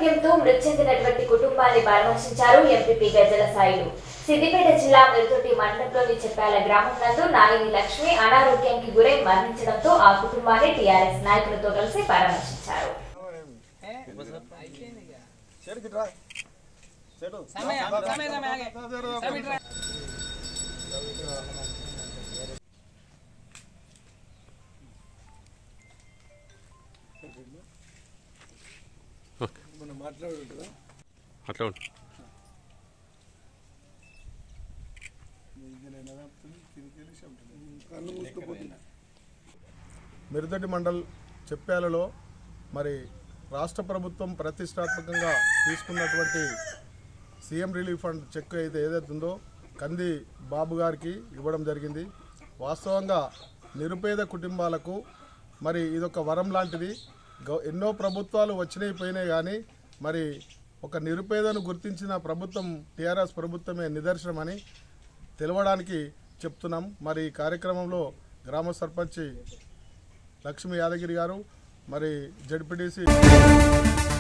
అనారోగ్యంతో మృతి చెందినటువంటి కుటుంబాన్ని పరామర్శించారు ఎంపీపీ గజ్జల సాయిలు సిద్దిపేట జిల్లా మెరుతోటి మండలంలోని చెప్పాల గ్రామం నందు నాగిని లక్ష్మి అనారోగ్యానికి గురై మరణించడంతో ఆ కుటుంబాన్ని టీఆర్ఎస్ నాయకులతో కలిసి పరామర్శించారు అట్లా ఉండు మిరుదటి మండల్ చెప్పాలలో మరి రాష్ట్ర ప్రభుత్వం ప్రతిష్టాత్మకంగా తీసుకున్నటువంటి సీఎం రిలీఫ్ ఫండ్ చెక్ అయితే ఏదైతే ఉందో కంది బాబు గారికి ఇవ్వడం జరిగింది వాస్తవంగా నిరుపేద కుటుంబాలకు మరి ఇదొక వరం లాంటిది గవ- ఎన్నో ప్రభుత్వాలు వచ్చినాయి పోయినాయి కానీ మరి ఒక నిరుపేదను గుర్తించిన ప్రభుత్వం టీఆర్ఎస్ ప్రభుత్వమే నిదర్శనమని తెలవడానికి చెప్తున్నాం మరి ఈ కార్యక్రమంలో గ్రామ సర్పంచి లక్ష్మీ యాదగిరి గారు మరి జడ్పీటీసీ